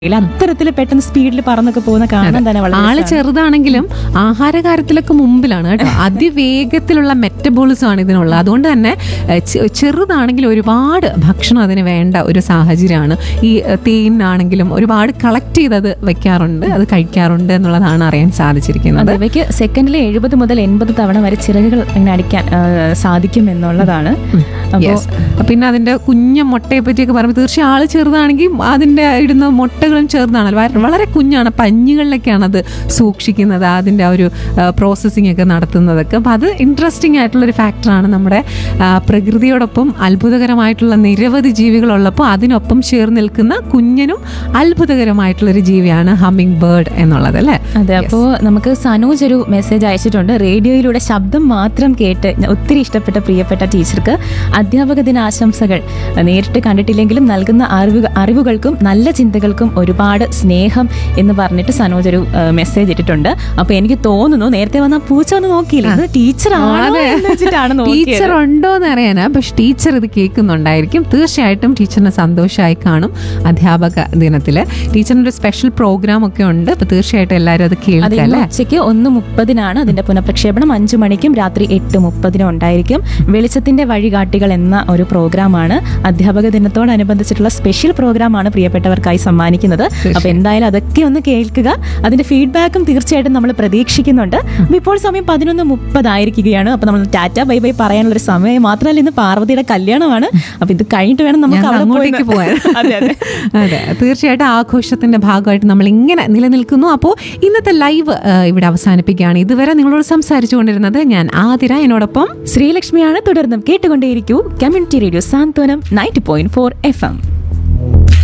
ഇല്ല, അത്തരത്തിൽ പെട്ടെന്ന് സ്പീഡിൽ പറന്നൊക്കെ പോകുന്ന കാണാൻ തന്നെ വളരെ ആള് രസാണ്. ചെറുതാണെങ്കിലും ആഹാര കാര്യത്തിലൊക്കെ മുമ്പിലാണ് കേട്ടോ അതിവേഗത്തിലുള്ള മെറ്റബോളിസം ആണ് ഇതിനുള്ളത് അതുകൊണ്ട് തന്നെ ഏഹ്, ചെ- ചെറുതാണെങ്കിലും ഒരുപാട് ഭക്ഷണം അതിന് വേണ്ട ഒരു സാഹചര്യമാണ് ഈ ഏഹ്, തേനാണെങ്കിലും ഒരുപാട് കളക്ട് ചെയ്തത് വെക്കാറുണ്ട് അത് കഴിക്കാറുണ്ട് എന്നുള്ളതാണ് അറിയാൻ സാധിച്ചിരിക്കുന്നത് അതെ ഇവയ്ക്ക് സെക്കൻഡിൽ എഴുപത് മുതൽ എൺപത് തവണ വരെ ചിറകുകൾ ഇങ്ങനെ അടിക്കാൻ ആ, സാധിക്കും എന്നുള്ളതാണ് അപ്പോൾ Yes. പിന്നെ അതിന്റെ കുഞ്ഞ മുട്ടയെ പറ്റിയൊക്കെ പറയുമ്പോൾ തീർച്ചയായും ആള് ചെറുതാണെങ്കിൽ അതിന്റെ ഇടുന്ന മുട്ടകളും ചെറുതാണല്ലോ വ- വളരെ കുഞ്ഞാണ് പഞ്ഞുകളിലൊക്കെയാണ് അത് സൂക്ഷിക്കുന്നത് അതിന്റെ ആ ഒരു പ്രോസസ്സിംഗ് ഒക്കെ നടത്തുന്നതൊക്കെ അപ്പം അത് ഇൻട്രസ്റ്റിംഗ് ആയിട്ടുള്ള ഒരു ഫാക്ടറാണ് നമ്മുടെ ആ, പ്രകൃതിയോടൊപ്പം അത്ഭുതകരമായിട്ടുള്ള നിരവധി ജീവികളുള്ളപ്പോൾ അതിനൊപ്പം ചേർന്ന് നിൽക്കുന്ന കുഞ്ഞനും അത്ഭുതകരമായിട്ടുള്ള ഒരു ജീവിയാണ് ഹമ്മിങ് ബേർഡ് എന്നുള്ളത് അല്ലേ അതെ അപ്പോൾ നമുക്ക് സനോജ് ഒരു മെസ്സേജ് അയച്ചിട്ടുണ്ട് റേഡിയോയിലൂടെ ശബ്ദം മാത്രം കേട്ട് ഒത്തിരി ഇഷ്ടപ്പെട്ട പ്രിയപ്പെട്ട ടീച്ചർക്ക് അധ്യാപക ദിനാശംസകൾ നേരിട്ട് കണ്ടിട്ടില്ലെങ്കിലും നൽകുന്ന അറിവ് അറിവുകൾക്കും നല്ല ചിന്തകൾക്കും ഒരുപാട് സ്നേഹം എന്ന് പറഞ്ഞിട്ട് സനോജ് ഒരു മെസ്സേജ് ഇട്ടിട്ടുണ്ട് അപ്പൊ എനിക്ക് തോന്നുന്നു നേരത്തെ വന്ന ആ പൂച്ച ഒന്ന് നോക്കിയില്ല ഇത് ടീച്ചർ ആണോ എന്ന് വെച്ചിട്ടാണ് നോക്കിയത് ടീച്ചർ ഉണ്ടോ എന്ന് അറിയാനാ പക്ഷെ ടീച്ചർ ഇത് കേൾക്കുന്നുണ്ടായിരിക്കും തീർച്ചയായിട്ടും ടീച്ചറിന് സന്തോഷമായി കാണും അധ്യാപക ദിനത്തില് ടീച്ചറിന് ഒരു സ്പെഷ്യൽ പ്രോഗ്രാം ഒക്കെ ഉണ്ട് അപ്പൊ തീർച്ചയായിട്ടും എല്ലാവരും അത് അത് കേൾക്കുക ഇന്ന് അല്ലേ ഉച്ചയ്ക്ക് ഒന്ന് മുപ്പതിനാണ് അതിന്റെ പുനഃപ്രക്ഷേപണം അഞ്ചു മണിക്കും രാത്രി എട്ട് മുപ്പതിനും ഉണ്ടായിരിക്കും വെളിച്ചത്തിന്റെ വഴികാട്ടികൾ എന്ന ഒരു പ്രോഗ്രാമാണ് അധ്യാപക ദിനത്തോടനുബന്ധിച്ചിട്ടുള്ള സ്പെഷ്യൽ പ്രോഗ്രാമാണ് പ്രിയപ്പെട്ടവർക്കായി സമ്മാനിക്കുന്നത് അപ്പൊ എന്തായാലും അതൊക്കെ ഒന്ന് കേൾക്കുക അതിന്റെ ഫീഡ്ബാക്കും തീർച്ചയായിട്ടും നമ്മൾ പ്രതീക്ഷിക്കുന്നുണ്ട് അപ്പൊ ഇപ്പോൾ സമയം പതിനൊന്ന് മുപ്പതായിരിക്കുകയാണ് അപ്പൊ നമ്മൾ ടാറ്റ ബൈ ബൈ പറയാനുള്ള ഒരു സമയം മാത്രമല്ല ഇന്ന് പാർവതിയുടെ കല്യാണമാണ് അപ്പൊ ഇത് കഴിഞ്ഞിട്ട് വേണം നമുക്ക് ഞങ്ങൾ അവിടെ അങ്ങോട്ടേക്ക് പോയി പോകാൻ അതെ അതെ അതെ തീർച്ചയായിട്ടും ആഘോഷത്തിന്റെ ഭാഗമായിട്ട് നമ്മൾ ഇങ്ങനെ നിലനിൽക്കുന്നു അപ്പോൾ ഇന്നത്തെ ലൈവ് ഇവിടെ അവസാനിപ്പിക്കുകയാണ് ഇതുവരെ നിങ്ങളോട് സംസാരിച്ചു കൊണ്ടിരുന്നത് ഞാൻ ആതിര എന്നോടൊപ്പം ശ്രീലക്ഷ്മിയാണ് തുടർന്നും കേട്ടുകൊണ്ടേയിരിക്കൂ community radio Santhwanam ninety point four F M